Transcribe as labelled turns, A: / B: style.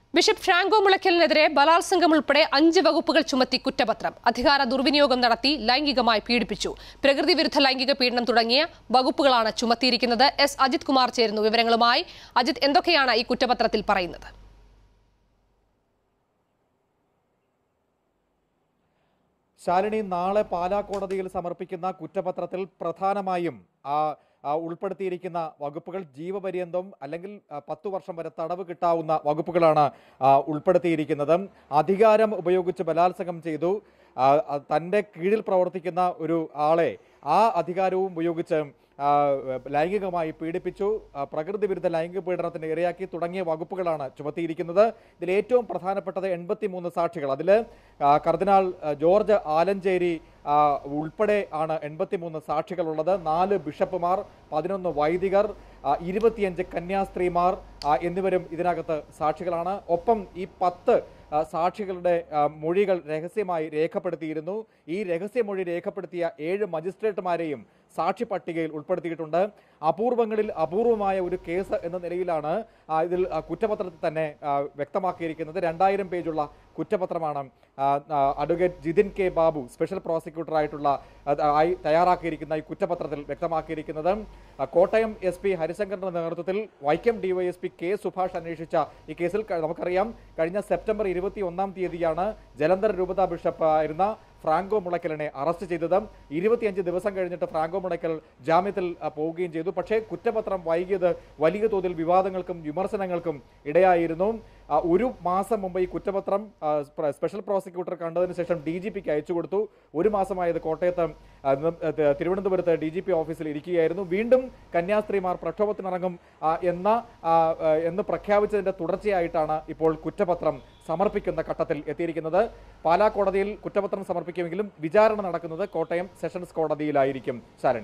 A: bishop Franco മുളയ്ക്കലിനെതിരെ ബലാത്സംഗം ഉൾപ്പെടെ അഞ്ച് വകുപ്പുകൾ ചുമത്തി കുറ്റപത്രം അധികാര ദുർവിനിയോഗം നടത്തി ലൈംഗികമായി പീഡിപ്പിച്ചു പ്രകൃതി വിരുദ്ധ ലൈംഗിക പീഡനം തുടങ്ങിയ വകുപ്പുകളാണ് ചുമത്തിയിരിക്കുന്നത് എസ് അജിത് കുമാർ ചേരുന്നു വിവരങ്ങളുമായി അജിത് എന്തൊക്കെയാണ് ഈ കുറ്റപത്രത്തിൽ പറയുന്നത്
B: ശാലിനി നാളെ പാലാ കോടതിയിൽ സമർപ്പിക്കുന്ന കുറ്റപത്രത്തിൽ പ്രധാനമായും ആ, ആ, ഉൾപ്പെടുത്തിയിരിക്കുന്ന വകുപ്പുകൾ ജീവപര്യന്തം അല്ലെങ്കിൽ ആ, പത്തു വർഷം വരെ തടവ് കിട്ടാവുന്ന വകുപ്പുകളാണ് ആ, ഉൾപ്പെടുത്തിയിരിക്കുന്നത് അധികാരം ഉപയോഗിച്ച് ബലാത്സംഗം ചെയ്തു ആ, ആ, തൻ്റെ കീഴിൽ പ്രവർത്തിക്കുന്ന ഒരു ആളെ ആ അധികാരവും ഉപയോഗിച്ച് ആ, ലൈംഗികമായി പീഡിപ്പിച്ചു ആ, പ്രകൃതി വിരുദ്ധ ലൈംഗിക പീഡനത്തിന് ഇരയാക്കി തുടങ്ങിയ വകുപ്പുകളാണ് ചുമത്തിയിരിക്കുന്നത് ഇതിൽ ഏറ്റവും പ്രധാനപ്പെട്ടത് എൺപത്തിമൂന്ന് സാക്ഷികൾ അതിൽ കർദിനാൾ ആ, ജോർജ് ആലഞ്ചേരി ആ, ഉൾപ്പെടെ ആണ് എൺപത്തിമൂന്ന് സാക്ഷികളുള്ളത് നാല് ബിഷപ്പുമാർ പതിനൊന്ന് വൈദികർ ആ, ഇരുപത്തിയഞ്ച് കന്യാസ്ത്രീമാർ ആ, എന്നിവരും ഇതിനകത്ത് സാക്ഷികളാണ് ഒപ്പം ഈ പത്ത് ആ, സാക്ഷികളുടെ ആ, മൊഴികൾ രഹസ്യമായി രേഖപ്പെടുത്തിയിരുന്നു ഈ രഹസ്യമൊഴി രേഖപ്പെടുത്തിയ ഏഴ് മജിസ്ട്രേറ്റുമാരെയും സാക്ഷി പട്ടികയിൽ ഉൾപ്പെടുത്തിയിട്ടുണ്ട് അപൂർവങ്ങളിൽ അപൂർവമായ ഒരു കേസ് എന്ന നിലയിലാണ് ആ, ഇതിൽ ആ, കുറ്റപത്രത്തിൽ തന്നെ ആ, വ്യക്തമാക്കിയിരിക്കുന്നത് രണ്ടായിരം പേജുള്ള കുറ്റപത്രമാണ് ആ, ആ, advocate Jithin K Babu special പ്രോസിക്യൂട്ടറായിട്ടുള്ള അത് ആയി തയ്യാറാക്കിയിരിക്കുന്ന ഈ കുറ്റപത്രത്തിൽ വ്യക്തമാക്കിയിരിക്കുന്നത് ആ, കോട്ടയം എസ് പി ഹരിശങ്കറിന്റെ നേതൃത്വത്തിൽ വൈക്കം ഡിവൈഎസ്പി കെ സുഭാഷ് അന്വേഷിച്ച ഈ കേസിൽ ക- നമുക്കറിയാം കഴിഞ്ഞ സെപ്റ്റംബർ ഇരുപത്തി ഒന്നാം തീയതിയാണ് ജലന്ധർ രൂപതാ ബിഷപ്പ് ആയിരുന്ന ഫ്രാങ്കോ മുളയ്ക്കലിനെ അറസ്റ്റ് ചെയ്തത് ഇരുപത്തിയഞ്ച് ദിവസം കഴിഞ്ഞിട്ട് ഫ്രാങ്കോ മുളയ്ക്കൽ ജാമ്യത്തിൽ ആ, പോവുകയും ചെയ്തു പക്ഷേ കുറ്റപത്രം വൈകിയത് വലിയ തോതിൽ വിവാദങ്ങൾക്കും വിമർശനങ്ങൾക്കും ഇടയായിരുന്നു ആ, ഒരു മാസം മുമ്പ് ഈ കുറ്റപത്രം ആ, സ്പ- സ്പെഷ്യൽ പ്രോസിക്യൂട്ടർ കണ്ടതിന് ശേഷം ഡി ജി പിക്ക് അയച്ചു കൊടുത്തു ഒരു മാസമായത് കോട്ടയത്ത് ആ, ന- ആ, ത- തിരുവനന്തപുരത്ത് ഡി ജി പി ഓഫീസിൽ ഇരിക്കുകയായിരുന്നു വീണ്ടും കന്യാസ്ത്രീമാർ പ്രക്ഷോഭത്തിനിറങ്ങും ആ, എന്ന ആ, ആ, എന്ന് പ്രഖ്യാപിച്ചതിന്റെ തുടർച്ചയായിട്ടാണ് ഇപ്പോൾ കുറ്റപത്രം സമർപ്പിക്കുന്ന ഘട്ടത്തിൽ എത്തിയിരിക്കുന്നത് പാലാ കോടതിയിൽ കുറ്റപത്രം സമർപ്പിക്കുമെങ്കിലും വിചാരണ നടക്കുന്നത് കോട്ടയം സെഷൻസ് കോടതിയിലായിരിക്കും ശാലിനി